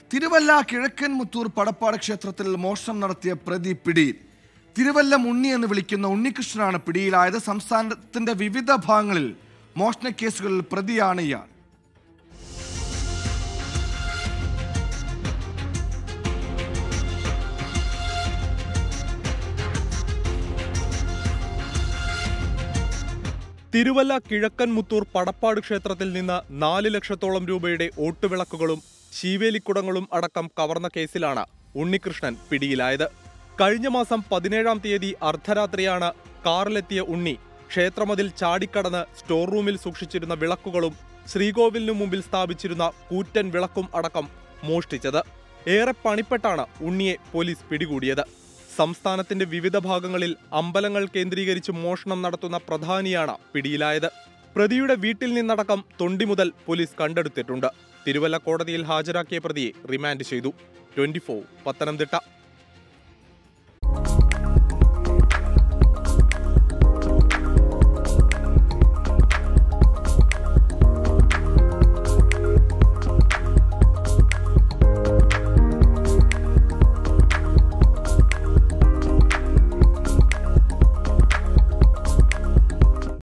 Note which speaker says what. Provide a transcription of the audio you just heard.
Speaker 1: തിരുവല്ല കിഴക്കൻ മുത്തൂർ പടപ്പാട് ക്ഷേത്രത്തിൽ മോഷണം നടത്തിയ പ്രതി പിടിയിൽ തിരുവല്ല ഉണ്ണി എന്ന് വിളിക്കുന്ന ഉണ്ണികൃഷ്ണനാണ് പിടിയിലായത് സംസ്ഥാനത്തിന്റെ വിവിധ ഭാഗങ്ങളിൽ മോഷണ കേസുകളിൽ പ്രതിയാണ് ഇയാൾ
Speaker 2: തിരുവല്ല കിഴക്കൻ മുത്തൂർ പടപ്പാട് ക്ഷേത്രത്തിൽ നിന്ന് നാല് ലക്ഷത്തോളം രൂപയുടെ ഓട്ടുവിളക്കുകളും ശീവേലിക്കുടങ്ങളും അടക്കം കവർന്ന കേസിലാണ് ഉണ്ണികൃഷ്ണൻ പിടിയിലായത് കഴിഞ്ഞ മാസം പതിനേഴാം തീയതി അർദ്ധരാത്രിയാണ് കാറിലെത്തിയ ഉണ്ണി ക്ഷേത്രമതിൽ ചാടിക്കടന്ന് സ്റ്റോർ റൂമിൽ സൂക്ഷിച്ചിരുന്ന വിളക്കുകളും ശ്രീകോവിലിനു മുമ്പിൽ സ്ഥാപിച്ചിരുന്ന കൂറ്റൻ വിളക്കും അടക്കം മോഷ്ടിച്ചത് ഏറെ പണിപ്പെട്ടാണ് ഉണ്ണിയെ പോലീസ് പിടികൂടിയത് സംസ്ഥാനത്തിന്റെ വിവിധ ഭാഗങ്ങളിൽ അമ്പലങ്ങൾ കേന്ദ്രീകരിച്ച് മോഷണം നടത്തുന്ന പ്രധാനിയാണ് പിടിയിലായത് പ്രതിയുടെ വീട്ടിൽ നിന്നടക്കം തൊണ്ടി മുതൽ പോലീസ് കണ്ടെടുത്തിട്ടുണ്ട് തിരുവല്ല കോടതിയിൽ ഹാജരാക്കിയ പ്രതിയെ റിമാൻഡ് ചെയ്തു ട്വന്റി പത്തനംതിട്ട